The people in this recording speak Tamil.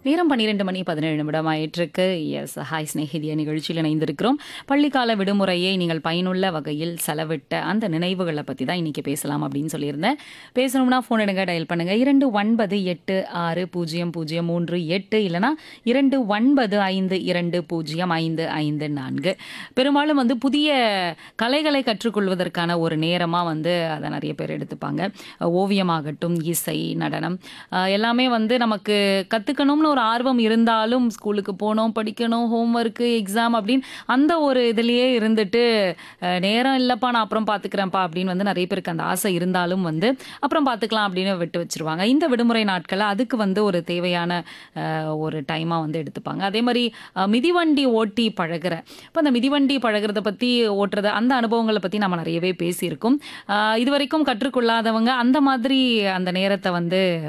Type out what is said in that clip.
நேரம் பன்னிரெண்டு மணி பதினேழு நிமிடம் ஆயிட்டிருக்கு எஸ் ஹாய் ஸ்நேகிதிய நிகழ்ச்சியில் இணைந்திருக்கிறோம் பள்ளிக்கால விடுமுறையை நீங்கள் பயனுள்ள வகையில் செலவிட்ட அந்த நினைவுகளை பற்றி தான் இன்னைக்கு பேசலாம் அப்படின்னு சொல்லியிருந்தேன் பேசணும்னா ஃபோன் எடுங்க டயல் பண்ணுங்க இரண்டு ஒன்பது எட்டு ஆறு பூஜ்ஜியம் பூஜ்ஜியம் மூன்று எட்டு இல்லைனா இரண்டு ஒன்பது ஐந்து இரண்டு பூஜ்ஜியம் ஐந்து ஐந்து நான்கு பெரும்பாலும் வந்து புதிய கலைகளை கற்றுக்கொள்வதற்கான ஒரு நேரமாக வந்து அதை நிறைய பேர் எடுத்துப்பாங்க ஓவியமாகட்டும் இசை நடனம் அஹ் எல்லாமே வந்து நமக்கு கற்றுக்கணும்னு ஒரு ஆர்வம் இருந்தாலும் ஸ்கூலுக்கு போகணும் படிக்கணும் ஹோம்ஒர்க்கு எக்ஸாம் அப்படின்னு அந்த ஒரு இதுலேயே இருந்துட்டு அஹ் நேரம் இல்லைப்பா நான் அப்புறம் பார்த்துக்கிறேன்ப்பா அப்படின்னு வந்து நிறைய பேருக்கு அந்த ஆசை இருந்தாலும் வந்து அப்புறம் பார்த்துக்கலாம் அப்படின்னு விட்டு வச்சிருவாங்க இந்த விடுமுறை நாட்களை அதுக்கு வந்து ஒரு தேவையான அஹ், ஒரு டைமாக வந்து எடுத்துப்பாங்க அதே மாதிரி அஹ், மிதிவண்டி ஓட்டி பழகுற இப்போ அந்த மிதிவண்டி பழகுறத பற்றி ஓட்டுறத அந்த அனுபவங்களை பற்றி நம்ம நிறையவே பேசியிருக்கோம் அஹ், இதுவரைக்கும் கற்றுக்கொள்ளாதவங்க அந்த மாதிரி அந்த நேரத்தை வந்து